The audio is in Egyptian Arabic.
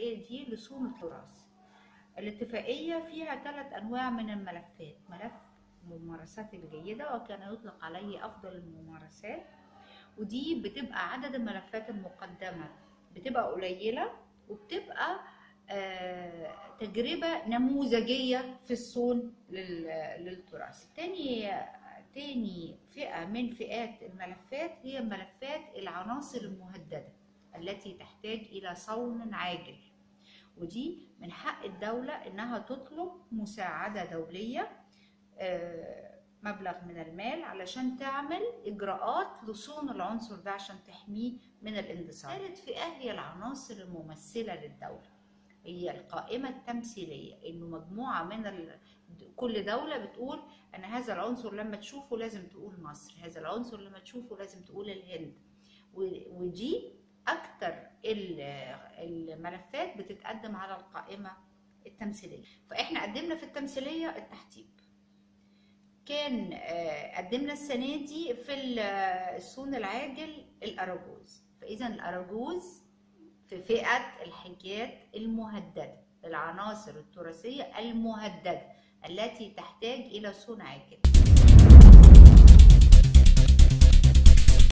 الاتفاقية دي لصون التراث الاتفاقية فيها ثلاث أنواع من الملفات ملف الممارسات الجيدة وكان يطلق عليه أفضل الممارسات ودي بتبقى عدد الملفات المقدمة بتبقى قليلة وبتبقى آه، تجربة نموذجية في الصون لل- للتراث تاني تاني فئة من فئات الملفات هي ملفات العناصر المهددة التي تحتاج إلى صون عاجل ودي من حق الدولة إنها تطلب مساعدة دولية آه، مبلغ من المال علشان تعمل إجراءات لصون العنصر ده عشان تحميه من الاندثار. ثالث فئة هي العناصر الممثلة للدولة. هي القائمة التمثيلية إنه مجموعة من ال... كل دولة بتقول أنا هذا العنصر لما تشوفه لازم تقول مصر، هذا العنصر لما تشوفه لازم تقول الهند. و- ودي أكتر ال- الملفات بتتقدم على القائمة التمثيلية فإحنا قدمنا في التمثيلية التحتيب كان آه، قدمنا السنة دي في ال- الصون العاجل الأراجوز فإذا الأراجوز في فئة الحاجات المهددة العناصر التراثية المهددة التي تحتاج إلى صون عاجل